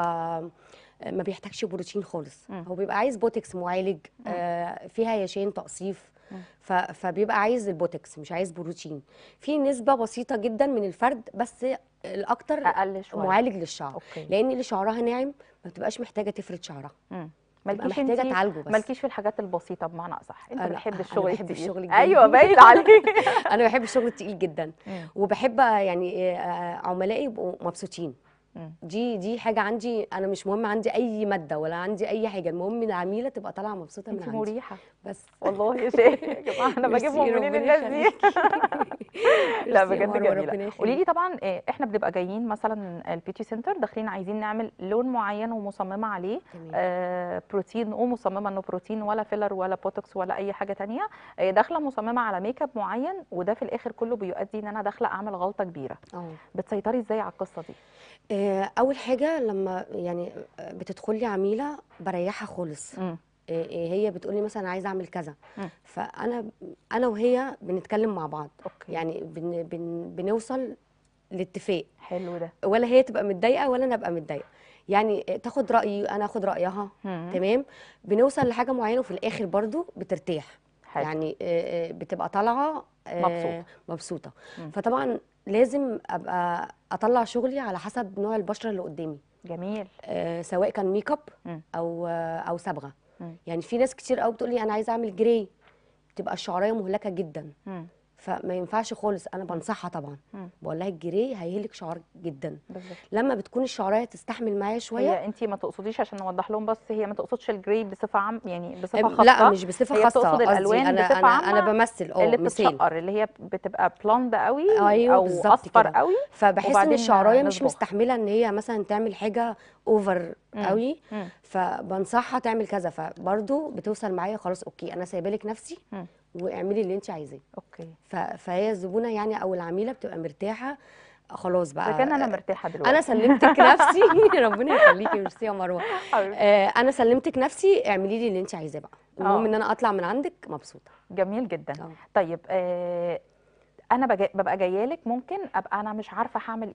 آه، ما بيحتاجش بروتين خالص مم. هو بيبقى عايز بوتكس معالج آه، فيها يشين تقصيف مم. ف- فبيبقى عايز البوتكس مش عايز بروتين في نسبة بسيطة جدا من الفرد بس الأكتر اقل شويه معالج للشعر اوكي لأن اللي شعرها ناعم ما بتبقاش محتاجة تفرد شعرها مم. بتبقى مالكيش محتاجة انت تعالجه بس مالكيش في الحاجات البسيطه بمعنى اصح انت لا، بتحب أنا الشغل بحب التقيل. الشغل جدا. ايوه باين عليك أنا بحب الشغل التقيل جدا مم. وبحب يعني آه، عملائي يبقوا مبسوطين مم. دي دي حاجه عندي انا مش مهم عندي اي ماده ولا عندي اي حاجه المهم العميله تبقى طالعه مبسوطه من انت عندي مريحه بس والله يا شيخ يا جماعه انا ميرسي، بجيبهم منين ربنا الناس دي يخليكي. لا ميرسي يا بجد مروة، ربنا جميله يخليكي. قولي لي طبعا إيه، احنا بنبقى جايين مثلا البيوتي سنتر داخلين عايزين نعمل لون معين ومصممه عليه تمام. آه بروتين ومصممه انه بروتين ولا فيلر ولا بوتوكس ولا اي حاجه تانية آه داخله مصممه على ميك اب معين وده في الاخر كله بيؤدي ان انا داخله اعمل غلطه كبيره اه بتسيطري ازاي على القصه دي آه، اول حاجه لما يعني آه، بتدخلي عميله بريحها خالص امم آه، آه، هي بتقولي مثلا عايزه اعمل كذا مم. فانا انا وهي بنتكلم مع بعض اوكي يعني بن بن بنوصل لاتفاق حلو ده ولا هي تبقى متضايقه ولا انا ابقى متضايقه يعني تاخد رايي انا اخد رايها مم. تمام بنوصل لحاجه معينه وفي الاخر برضو بترتاح حلو يعني آه، آه، بتبقى طالعه آه، مبسوطة. مبسوطه مم. فطبعا لازم ابقى اطلع شغلي على حسب نوع البشره اللي قدامي جميل آه، سواء كان ميك اب مم. او آه، او صبغه مم. يعني في ناس كتير قوي بتقول لي انا عايزه اعمل جراي تبقى الشعريه مهلكه جدا مم. فما ينفعش خالص انا بنصحها طبعا مم. بقول لها الجراي هيهلك شعرك جدا بالظبط لما بتكون الشعريه تستحمل معايا شويه هي انت ما تقصديش عشان نوضح لهم بس هي ما تقصدش الجراي بصفه عام يعني بصفه أم- خاصه لا مش بصفه هي خاصه بتقصد قصدي الألوان انا بصفة انا عامة انا بمثل اه اللي مثال بتتشقر اللي هي بتبقى بلوند قوي أيوة او بالظبط اصفر كده. قوي فبحس ان وبعدين الشعرايه مش نصبغ. مستحمله ان هي مثلا تعمل حاجه اوفر مم. قوي مم. فبنصحها تعمل كذا فبرضه بتوصل معايا خلاص اوكي انا سايبه لك نفسي مم. واعملي اللي انت عايزاه اوكي ف- فهي الزبونه يعني او العميله بتبقى مرتاحه خلاص بقى اذا كان انا مرتاحه دلوقتي انا سلمتك نفسي ربنا يخليكي ميرسي يا مروه حبيبتي. آه انا سلمتك نفسي اعملي لي اللي انت عايزاه بقى المهم آه. ان انا اطلع من عندك مبسوطه جميل جدا اه طيب آه انا بجا- ببقى جايه لك ممكن ابقى انا مش عارفه هعمل ايه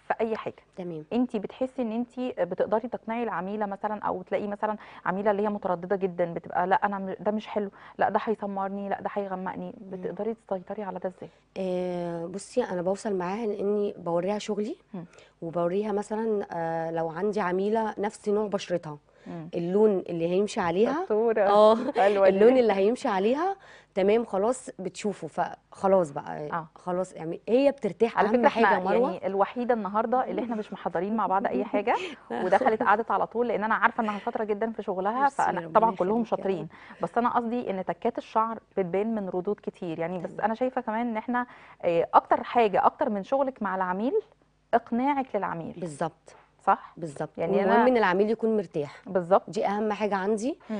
في اي حاجه تمام انت بتحسي ان انت بتقدري تقنعي العميله مثلا او تلاقي مثلا عميله اللي هي متردده جدا بتبقى لا انا م- ده مش حلو لا ده هيسمرني لا ده هيغمقني بتقدري تسيطري على ده ازاي آه بصي انا بوصل معاها لاني بوريها شغلي مم. وبوريها مثلا آه لو عندي عميله نفس نوع بشرتها مم. اللون اللي هيمشي عليها شطوره اه حلوه دي. اللون اللي هيمشي عليها تمام خلاص بتشوفه فخلاص بقى آه. خلاص يعني هي بترتاح على اهم فكره حاجه احنا مروه يعني الوحيده النهارده اللي احنا مش محضرين مع بعض اي حاجه ودخلت قعدت على طول لان انا عارفه انها شاطره جدا في شغلها ميرسي، فانا ربنا طبعا كلهم يخليك يا رب. شاطرين بس انا قصدي ان تكات الشعر بتبان من ردود كتير يعني بس تمام. انا شايفه كمان ان احنا آه، اكتر حاجه اكتر من شغلك مع العميل اقناعك للعميل بالظبط صح بالظبط يعني يعني أنا- المهم ان العميل يكون مرتاح بالظبط دي اهم حاجه عندي مم.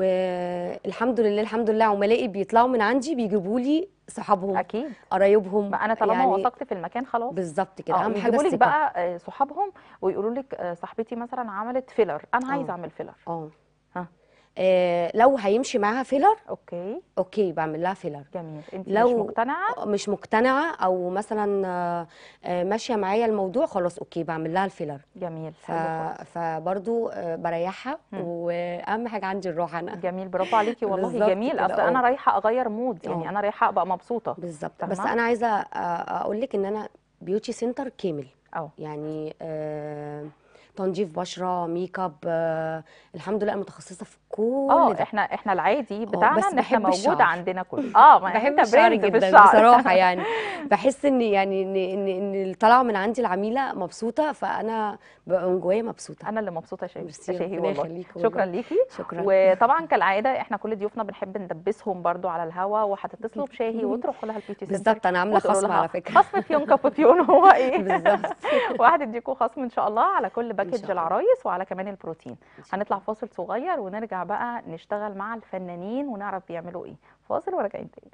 والحمد لله الحمد لله عملائي بيطلعوا من عندي بيجيبوا لي صحابهم اكيد قرايبهم ما انا طالما يعني وثقت في المكان خلاص بالظبط كده اه اهم حاجه يجيبوا لك الثقه بقى آه، صحابهم ويقولوا لك آه، صاحبتي مثلا عملت فيلر انا عايزه اه. اعمل فيلر اه ها. آه، لو هيمشي معاها فيلر اوكي اوكي بعمل لها فيلر جميل انت مش لو مقتنعه مش مقتنعه او مثلا آه، آه، ماشيه معايا الموضوع خلاص اوكي بعمل لها الفيلر جميل ف... حلو خالص. فبرضو آه، بريحها مم. واهم حاجه عندي الراحه انا جميل برافو عليكي والله بالظبط جميل كده، اصل انا اه. رايحه اغير مود يعني اه. انا رايحه ابقى مبسوطه بالظبط بس فاهمة؟ انا عايزه اقول لك ان انا بيوتي سنتر كامل اه يعني آه، تنظيف بشره ميك اب آه، الحمد لله أنا متخصصه في كل اه ده احنا احنا العادي بتاعنا بس ان احنا بحب موجود الشعر. عندنا كله اه ما بحب انت الشعر برنس في جدا الشعر بصراحه يعني بحس ان يعني ان ان ان اللي طالعه من عندي العميله مبسوطه فانا ببقى من جوايا مبسوطه انا اللي مبسوطه يا شاهي ميرسي، يا شاهي ربنا والله يخليك والله. شكرا ليكي شكرا وطبعا كالعاده احنا كل ضيوفنا بنحب ندبسهم برضو على الهوا وهتتصلوا بشاهي وتروحوا لها البيوتي سنتر بالظبط انا عامله وتقولوا خصم لها على فكره خصم فيونكا بوبيون هو ايه بالظبط وهتديكوا خصم ان شاء الله على كل باكج الله. العرايس وعلى كمان البروتين إن شاء هنطلع فاصل صغير ونرجع بقى نشتغل مع الفنانين ونعرف بيعملوا ايه فاصل وراجعين تاني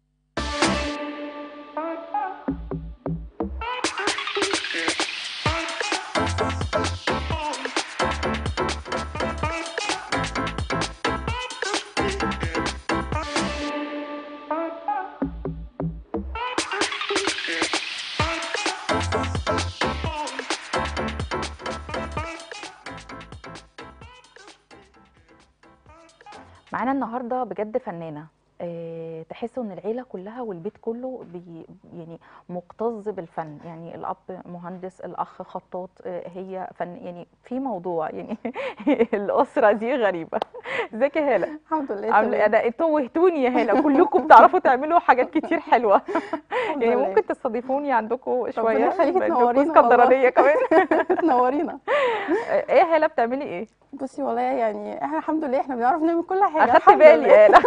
معانا النهارده بجد فنانه أه تحسوا ان العيله كلها والبيت كله بي يعني مكتظ بالفن يعني الاب مهندس الاخ خطاط أه هي فن يعني في موضوع يعني الاسره دي غريبه ازيك يا هاله الحمد لله عامله تمام. انا توهتوني يا هاله كلكم بتعرفوا تعملوا حاجات كتير حلوه الحمد يعني لله. ممكن تستضيفوني عندكم شويه يخليكي بما إنكم تنورينا اسكندرانيه كمان تنورينا ايه يا هاله بتعملي ايه بصي والله يعني احنا الحمد لله احنا بنعرف نعمل كل حاجه اخدت الحمد بالي لله. يا هاله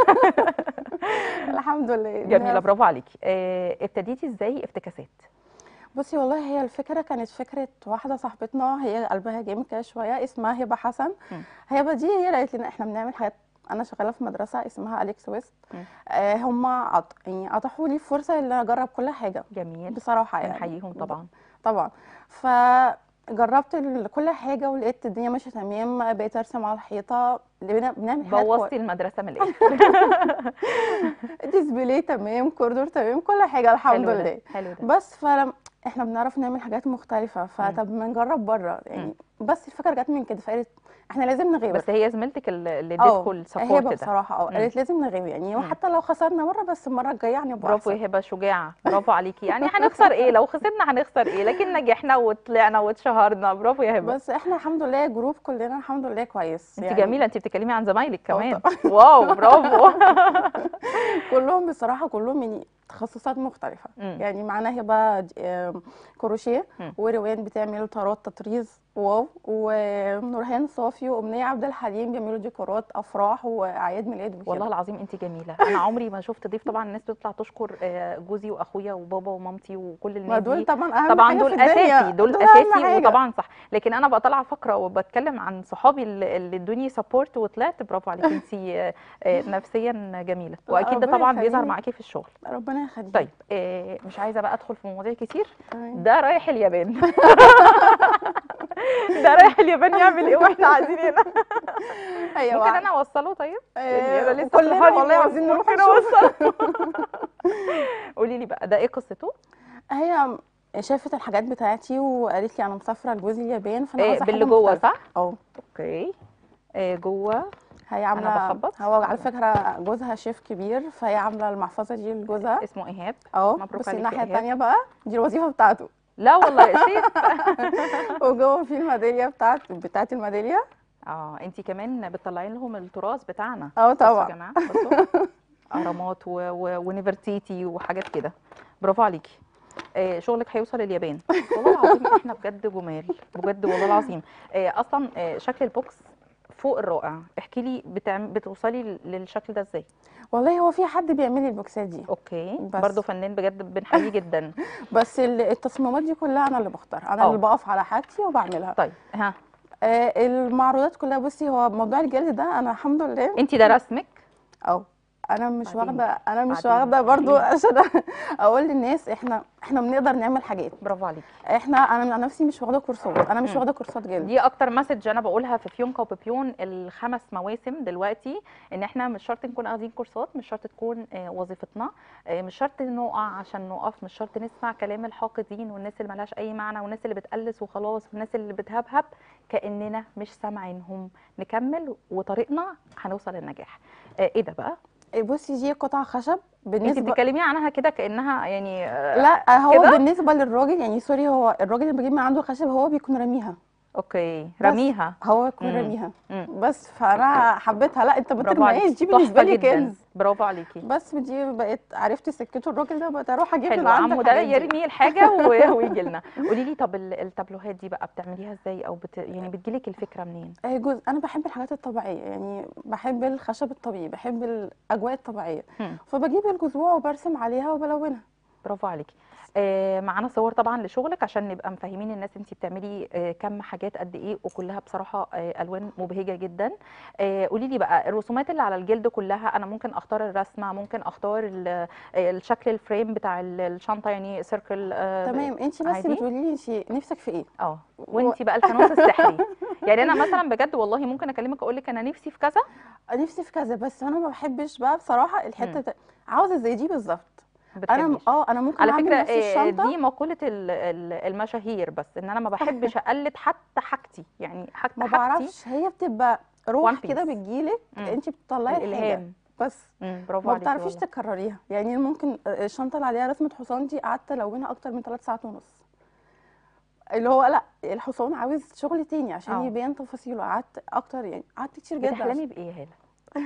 الحمد لله جميله بنعرف- برافو عليكي آه، ابتديتي ازاي افتكاسات بصي والله هي الفكره كانت فكره واحده صاحبتنا هي قلبها جامد كده شويه اسمها هبه حسن مم. هبه دي هي اللي قالت لنا احنا بنعمل حاجات انا شغاله في مدرسه اسمها اليكس ويست مم. آه هم عط... يعني اتاحوا لي فرصه ان أنا اجرب كل حاجه جميل بصراحه يعني بنحييهم طبعا طبعا فجربت ال- كل حاجه ولقيت الدنيا ماشيه تمام بقيت ارسم على الحيطه بقينا بنعمل حاجات كوي- بوظتي المدرسه من الاخر ديسبلاي تمام كوردور تمام كل حاجه الحمد حلو ده، لله حلو ده بس فلم احنا بنعرف نعمل حاجات مختلفه فطب ما نجرب بره يعني بس الفكره جت من كده فقالت احنا لازم نغيب بس هي زميلتك اللي اللي اه اديتكوا هبه السبورت ده بصراحه اه مم. قالت لازم نغيب يعني وحتى لو خسرنا مره بس المره الجايه هنبقى برافو احسن يا هبه شجاعه برافو عليكي يعني هنخسر ايه لو خسرنا هنخسر ايه لكن نجحنا وطلعنا واتشهرنا برافو يا هبه بس احنا الحمد لله جروب كلنا الحمد لله كويس انت يعني جميله انت بتتكلمي عن زمايلك كمان واو برافو كلهم بصراحه كلهم يعني تخصصات مختلفه مم. يعني معانا هبه د- آم، كروشيه مم. وروان بتعمل طارات تطريز واو ونورهان صافي وامنيه عبد الحليم بيعملوا ديكورات افراح واعياد ميلاد وكده والله العظيم انت جميله انا عمري ما شفت ضيف طبعا الناس بتطلع تشكر آه، جوزي واخويا وبابا ومامتي وكل ما الناس دول دي طبعا اهم طبعا حاجه دول في الدنيا اساسي دول, أهم اساسي حاجة. وطبعا صح لكن انا بقى طالعه فقره وبتكلم عن صحابي اللي اللي ادوني سبورت وطلعت برافو عليكي انت نفسيا جميله واكيد ده ربنا طبعا بيظهر يخليك. معاكي في الشغل ربنا يخليك طيب آه، مش عايزه بقى ادخل في مواضيع كتير تمام. ده رايح اليابان ده رايح اليابان يعمل ايه واحنا قاعدين هنا ايوه ممكن انا اوصله طيب يعني انا لسه كلنا في الهاني والله مون، عايزين نروح ممكن نشوف. اوصله قولي لي بقى ده ايه قصته هي شافت الحاجات بتاعتي وقالت لي انا مسافره لجوزي اليابان فانا آه، عاوزه حاجه باللي جوه مختلفة. صح اه اوكي آه، جوه هي عامله بخبط. هو على فكره جوزها شيف كبير فهي عامله المحفظه دي لجوزها اسمه ايهاب اه مبروك بس عليك يا الناحيه إيهاب. التانيه بقى دي الوظيفه بتاعته لا والله يا شيف وجوه في الميداليه بتاعت بتاعت الميداليه اه انت كمان بتطلعي لهم التراث بتاعنا اه بصوا يا طبعا جماعه بصوا اهرامات و... و... ونفرتيتي وحاجات كده برافو عليكي آه شغلك هيوصل اليابان والله العظيم احنا بجد جمال بجد والله العظيم آه اصلا آه شكل البوكس فوق الرائع احكي لي بتعم... بتوصلي للشكل ده ازاي والله هو في حد بيعمل لي البوكسات دي اوكي بس. برضو فنان بجد بنحييه جدا بس ال- التصميمات دي كلها انا اللي بختار انا اه. اللي بقف على حاجتي وبعملها طيب ها آه المعروضات كلها بصي هو موضوع الجلد ده انا الحمد لله انت ده رسمك اه انا مش بعدين- واخده انا مش بعدين- واخده برضو بعدين. عشان اقول للناس احنا احنا بنقدر نعمل حاجات برافو عليكي احنا انا من نفسي مش واخده كورسات انا مش مم. واخده كورسات جلد دي اكتر مسج انا بقولها في فيونكا وبيبيون الخمس مواسم دلوقتي ان احنا مش شرط نكون اخدين كورسات مش شرط تكون آه، وظيفتنا آه، مش شرط نقع عشان نقف مش شرط نسمع كلام الحاقدين والناس اللي ملهاش اي معنى والناس اللي بتقلس وخلاص والناس اللي بتهبهب كاننا مش سامعينهم نكمل وطريقنا هنوصل للنجاح آه، ايه ده بقى بصي دي قطع خشب انت بالنسبه بتتكلمي عنها كده كانها يعني آه، لا هو كده؟ بالنسبه للراجل يعني سوري هو الراجل اللي بجيب من عنده خشب هو بيكون راميها اوكي بس. رميها هو يكون مم. راميها مم. بس فانا حبيتها لا انت ما برافو ترميهاش عليكي دي بالنسبه تحفة لي جدا كنز برافو عليكي بس دي بقيت عرفت سكته الراجل ده بقيت اروح اجيب حلو من عنده عمو ده الحاجات دي. يرمي الحاجه و- ويجي لنا قولي لي طب ال- التابلوهات دي بقى بتعمليها ازاي او بت... يعني بتجيلك الفكره منين آه، جزء انا بحب الحاجات الطبيعيه يعني بحب الخشب الطبيعي بحب الاجواء الطبيعيه هم. فبجيب الجذوع وبرسم عليها وبلونها برافو عليكي آه معانا صور طبعا لشغلك عشان نبقى مفهمين الناس انت بتعملي آه كم حاجات قد ايه وكلها بصراحه آه الوان مبهجه جدا آه قولي لي بقى الرسومات اللي على الجلد كلها انا ممكن اختار الرسمه ممكن اختار ال- آه، الشكل الفريم بتاع ال- الشنطه يعني سيركل آه تمام انت بس عادي؟ بتقولي لي انت نفسك في ايه اه وانت بقى الفانوس السحري يعني انا مثلا بجد والله ممكن اكلمك اقول لك انا نفسي في كذا نفسي في كذا بس انا ما بحبش بقى بصراحه الحته بتا- عاوزه زي دي بالظبط انا م- بتحبيش. اه انا ممكن على اعمل فكرة نفس آه، الشنطه دي مقولة ال- ال- المشاهير بس ان انا ما بحبش اقلد حتى حاجتي يعني حتى ما حاجتي بعرفش هي بتبقى One روح piece. كده بتجيلك مم. انت بتطلعي الحاجه الالهام بس مم، برافو ما عليكي بتعرفيش والله. تكرريها يعني ممكن الشنطه اللي عليها رسمه حصان دي قعدت الونها اكتر من ثلاث ساعات ونص اللي هو لا الحصان عاوز شغل تاني عشان اه. يبين تفاصيله قعدت اكتر يعني قعدت كتير جدا بتحلمي بايه يا هاله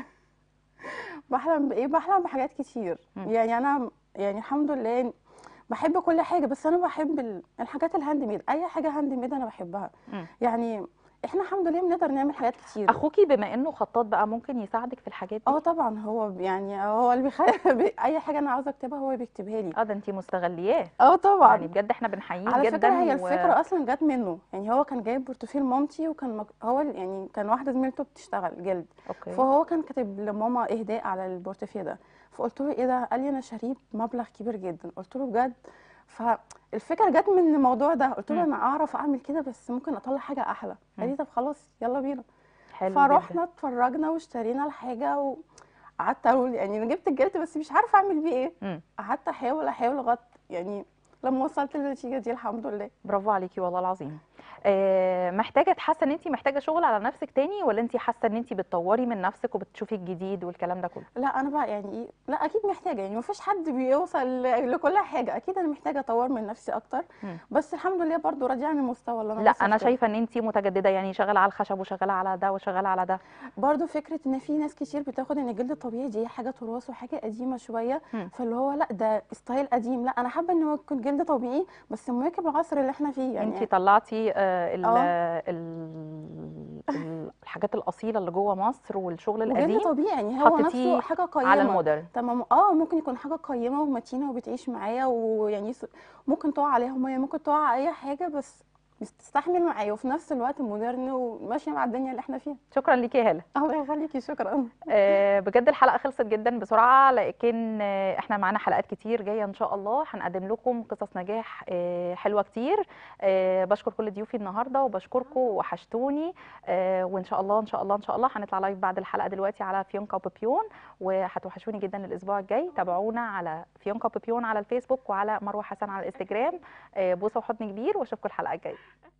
بحلم بايه بحلم بحاجات كتير مم. يعني انا يعني الحمد لله بحب كل حاجه بس انا بحب ال- الحاجات الهاند ميد اي حاجه هاند ميد انا بحبها مم. يعني احنا الحمد لله بنقدر نعمل حاجات كتير اخوكي بما انه خطاط بقى ممكن يساعدك في الحاجات اه دي طبعا هو ب- يعني هو اللي بيخلي اي حاجه انا عاوزه اكتبها هو بيكتبها لي اه ده انتي مستغلياه اه طبعا يعني بجد احنا بنحييه على جدا فكره هي و- الفكره اصلا جت منه يعني هو كان جايب بورتفيل مامتي وكان مك... هو ال- يعني كان واحده زميلته بتشتغل جلد اوكي فهو كان كاتب لماما اهداء على البورتفيه ده فقلت له ايه ده قال لي انا شاريه بمبلغ كبير جدا قلت له بجد فالفكره جت من الموضوع ده قلت له مم. انا اعرف اعمل كده بس ممكن اطلع حاجه احلى قال لي طب خلاص يلا بينا حلو فروحنا جدا اتفرجنا واشترينا الحاجه وقعدت اقول يعني انا جبت الجلد بس مش عارفه اعمل بيه ايه مم. قعدت احاول احاول لغايه يعني لما وصلت للنتيجه دي الحمد لله برافو عليكي والله العظيم آه محتاجه حاسه ان انت محتاجه شغل على نفسك تاني ولا انت حاسه ان انت بتطوري من نفسك وبتشوفي الجديد والكلام ده كله لا انا بقى يعني ايه لا اكيد محتاجه يعني مفيش حد بيوصل ل- لكل حاجه اكيد انا محتاجه اطور من نفسي اكتر مم. بس الحمد لله برضو راضيه عن المستوى اللي انا لا وصلت انا له. شايفه ان انت متجدده يعني شغاله على الخشب وشغاله على ده وشغاله على ده برضو فكره ان في ناس كتير بتاخد ان الجلد الطبيعي دي حاجه تراث وحاجه قديمه شويه مم. فاللي هو لا ده ستايل قديم لا انا حابه ان هو يكون جلد طبيعي بس مواكب العصر اللي احنا فيه يعني انت طلعتي آه ال اه. ال- ال- الحاجات الاصيله اللي جوه مصر والشغل وجلد القديم طبيعي يعني هو حطيتيه نفسه حاجه قيمه على المودرن تمام اه ممكن يكون حاجه قيمه ومتينه وبتعيش معايا ويعني س- ممكن تقع عليها ميه ممكن تقع اي حاجه بس بتستحمل معايا وفي نفس الوقت مودرن وماشيه مع الدنيا اللي احنا فيها شكرا ليكي يا هاله الله يخليكي شكرا آه، بجد الحلقه خلصت جدا بسرعه لكن آه، احنا معانا حلقات كتير جايه ان شاء الله هنقدم لكم قصص نجاح آه، حلوه كتير آه، بشكر كل ضيوفي النهارده وبشكركم وحشتوني آه، وان شاء الله ان شاء الله ان شاء الله هنطلع لايف بعد الحلقه دلوقتي على فيونكا وبيبيون وهتوحشوني جدا الاسبوع الجاي تابعونا على فيونكا وبيبيون على الفيسبوك وعلى مروه حسن على الانستجرام آه، بوسه وحضن كبير واشوفكم الحلقه الجايه